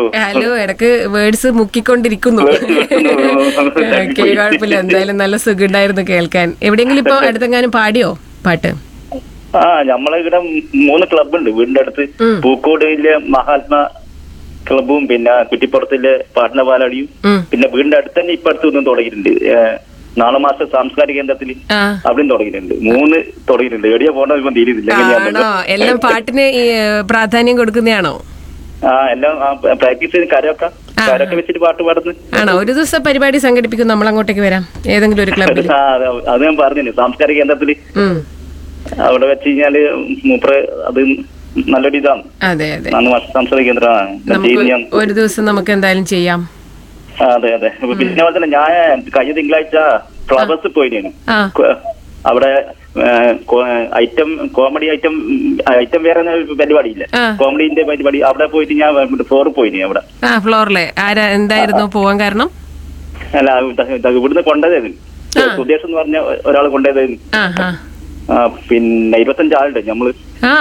Hello ഇടക്ക് words മുക്കിക്കൊണ്ടിരിക്കുന്നു okay കുഴപ്പമില്ല എന്തായാലും നല്ല സുഖമുണ്ടായിരുന്നു കേൾക്കാൻ എവിടെയെങ്കിലും ഇപ്പൊ അടുത്തെങ്ങാനും പാടിയോ പാട്ട് ആ നമ്മളെ ഇവിടെ മൂന്ന് ക്ലബ് ഉണ്ട് വീടിന്റെ അടുത്ത് ഉം. പൂക്കോടിലെ മഹാത്മാ ക്ലബും പിന്നെ കുറ്റിപ്പുറത്തിലെ പാട്ന പാലാടിയും ഉം. പിന്നെ വീടിന്റെ അടുത്ത് തന്നെ ഇപ്പൊ അടുത്ത് ഒന്നും തുടങ്ങിയിട്ടുണ്ട് ഏഹ്, നാളെ മാസം സാംസ്കാരിക കേന്ദ്രത്തിൽ ആ അവിടെയും തുടങ്ങിയിട്ടുണ്ട് മൂന്ന് തുടങ്ങിയിട്ടുണ്ട് എവിടെയാ പോകണ്ട ഇപ്പം തീരുന്നില്ല ആണോ എല്ലാം പാട്ടിന് ഈ, ഏഹ്, പ്രാധാന്യം കൊടുക്കുന്നതാണോ ആ എല്ലാം പ്രാക്ടീസ് ചെയ്ത് കരയൊക്കെ ആ. കരയൊക്കെ വെച്ചിട്ട് പാട്ട് പാടുന്നു ആണോ ഒരു ദിവസം പരിപാടി സംഘടിപ്പിക്കും നമ്മൾ അങ്ങോട്ടേക്ക് വരാം ഏതെങ്കിലും ഒരു ക്ലബിൽ ആ, അത് അത് ഞാൻ പറഞ്ഞു സാംസ്കാരിക കേന്ദ്രത്തിൽ ഉം അവിടെ വെച്ച് കഴിഞ്ഞാല് മൂപ്പറ് അത് നല്ലൊരു ഇതാണ് അതെ അതെ നാല് മാസം സാംസ്കാരിക കേന്ദ്രമാണ് നമുക്ക് ചെയ്യുന്ന ഞാൻ ഒരു ദിവസം നമുക്ക് എന്തായാലും ചെയ്യാം ആ, അതെ അതെ അപ്പൊ പിന്നെ അതുപോലെ തന്നെ ഞാൻ കഴിഞ്ഞ തിങ്കളാഴ്ച ഫ്ലവേഴ്സ് പോയിരുന്നു ആ അവിടെ ഐറ്റം കോമഡി ഐറ്റം ഐറ്റം വേറെ ഒരു പരിപാടിയില്ല ആ. കോമഡിന്റെ പരിപാടി അവിടെ പോയിട്ട് ഞാൻ ഫ്ലോറിൽ പോയിനി അവിടെ ആ ഫ്ലോറിലെ ആരാ എന്തായിരുന്നു പോവാൻ കാരണം അല്ല ഇത് ഇത് ഇവിടുന്ന് കൊണ്ടുപോയതായിരുന്നു ആ. സുദേശ് എന്ന് പറഞ്ഞ ഒരാൾ കൊണ്ടുപോയതായിരുന്നു ആ ആ ആ, പിന്നെ ഇരുപത്തഞ്ച് ആളുണ്ട് നമ്മള് ആ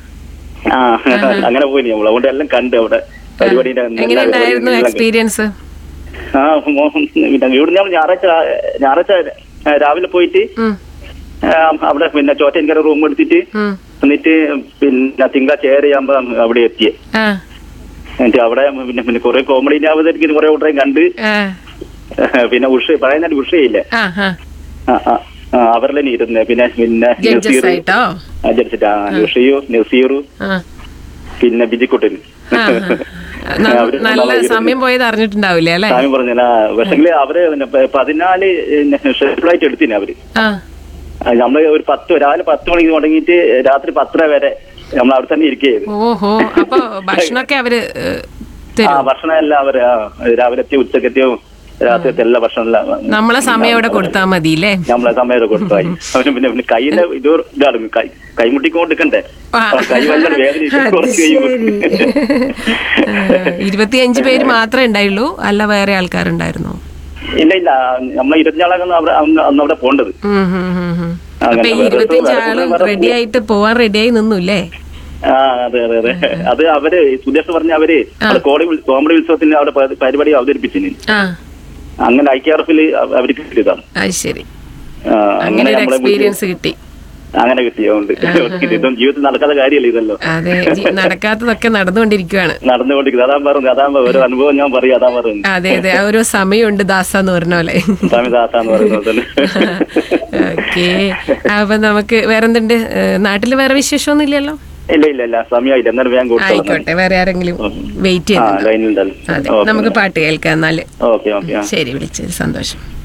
ആ അങ്ങനെ പോയിനി നമ്മൾ അതുകൊണ്ട് എല്ലാം കണ്ട് അവിടെ പരിപാടിയുടെ എല്ലാ എങ്ങനെയുണ്ടായിരുന്നു പരിപാടിയും എല്ലാം കണ്ട്. എക്സ്പീരിയൻസ് ആ മോ- പിന്നെ ഇവിടുന്ന് നമ്മൾ ഞായറാഴ്ച ഞായറാഴ്ച രാവിലെ പോയിട്ട് ഉം ആ, അവിടെ പിന്നെ ചോറ്റൻകര റൂം എടുത്തിട്ട് ഉം എന്നിട്ട് പിന്നെ തിങ്കളാഴ്ച ഏറെ ആകുമ്പോ അവിടെ എത്തിയേ ആ എന്നിട്ട് അവിടെ പിന്നെ പിന്നെ കുറെ കോമഡി അവതരിക്കുന്ന കുറെ കൂട്ടരെയും കണ്ട് ആ പിന്നെ ഉഷ പറയുന്ന ഉഷയില്ലേ ആ ആ ആ, ആ, ആ, അവരിലെ ഇരുന്ന് പിന്നെ പിന്നെ ജഡ്ജസ് നസീർ ആയിട്ടോ ആ, ജഡ്ജറ്റ്, ആ, ഉഷയും നസീറും ആ പിന്നെ ബിജിക്കുട്ടനും ആ, ആ. ന- അവര് നല്ല നന്നായി സമയം പോയത് അറിഞ്ഞിട്ടുണ്ടാവില്ലേ അല്ലെ സ്വാമി പറഞ്ഞ പക്ഷെങ്കില് അവര് പിന്നെ പ- പതിനാല് ഷെഡ്യൂളായിട്ട് എടുത്തിന് അവര് ആ ആ, നമ്മള് ഒരു പത്ത് രാവിലെ പത്ത് മണിക്ക് തുടങ്ങിയിട്ട് രാത്രി പത്തര വരെ നമ്മൾ അവിടെ തന്നെ ഇരിക്കുകയായിരുന്നു ഓഹോ അപ്പൊ ഭക്ഷണമൊക്കെ അവര് ഏഹ്, ആ തരും ഭക്ഷണം എല്ലാം അവര് ആ, രാവിലെ എത്തിയോ ഉച്ചക്കെത്തിയോ രാത്രിയത്തെ എല്ലാ ഭക്ഷണം എല്ലാം നമ്മളെ സമയം അവിടെ കൊടുത്താ മതി അല്ലേ നമ്മളെ സമയം കൊടുത്തായി അവന് പിന്നെ പിന്നെ കൈയിലെ ഇത് ഇതാണ് കൈ കൈമുട്ടിക്കൊണ്ടിരിക്കണ്ടേ ആ. കൈ വല്ലാണ്ട് വേദന അത് കുറച്ച് ശരി. കഴിയുമ്പോ ആ, ഇരുപത്തിയഞ്ച് പേര് മാത്രമേ ഉണ്ടായുള്ളൂ അല്ല വേറെ ആൾക്കാരുണ്ടായിരുന്നോ ഇല്ല ഇല്ല നമ്മളെ ഇരുപത്തിനാളാണ് അവിടെ അന്ന് അന്ന് അവിടെ പോണ്ടത് ഉം, ഉം, ഉം, ഉം. അങ്ങനെ അപ്പൊ ഈ വേറെ ഇരുപത്തിയഞ്ച് വേറെ ആളും വേറെ റെഡി ആയിട്ട് പോവാൻ റെഡിയായി നിന്നുല്ലേ ആ അതെ അതെ അതെ അത് അവര് സുദേശ് പറഞ്ഞ അവര് അവിടെ കോടി ഉൽ- കോമഡി ഉത്സവത്തിന് അവിടെ പ- പരിപാടി അവതരിപ്പിച്ചിന് ആ അങ്ങനെ ഐ കെ ആർ എഫിൽ അവർക്ക് കിട്ടിയതാണ് അത് ശരി ആ, അങ്ങനെ ഒരു നമ്മളെ എക്സ്പീരിയൻസ് കിട്ടി അങ്ങനെ കിട്ടിയോണ്ട് ഇതൊന്നും ജീവിതത്തിൽ നടക്കാത്ത കാര്യമല്ല ഇതല്ലോ അതെ ജി- നടക്കാത്തതൊക്കെ നടന്നുകൊണ്ടിരിക്കുവാണ് നടന്നുകൊണ്ടിരിക്കുന്നത് അതാ പറഞ്ഞു അതാ ഒരു അനുഭവം ഞാൻ പറയും അതാ പറഞ്ഞു അതെ അതെ ആ ഒരു സമയമുണ്ട് ദാസ എന്ന് പറഞ്ഞ പോലെ സ്വാമി ദാസാന്ന് പറയുന്നത് തന്നെ ഓക്കെ അപ്പൊ നമുക്ക് വേറെന്തുണ്ട് ഏഹ്, നാട്ടില് വേറെ വിശേഷമൊന്നും ഇല്ലല്ലോ ഇല്ല ഇല്ല ഇല്ല സമയമായില്ല എന്നാലും വേഗം കൊടുത്തോളാം ആയിക്കോട്ടെ വേറെ ആരെങ്കിലും വെയിറ്റ് ആ ചെയ്യുന്നുണ്ടോ ലൈനിലുണ്ടല്ലോ അതെ നമുക്ക് പാട്ട് കേൾക്കാം എന്നാല് ഓക്കെ ഓക്കെ ആ ശരി വിളിച്ചത് സന്തോഷം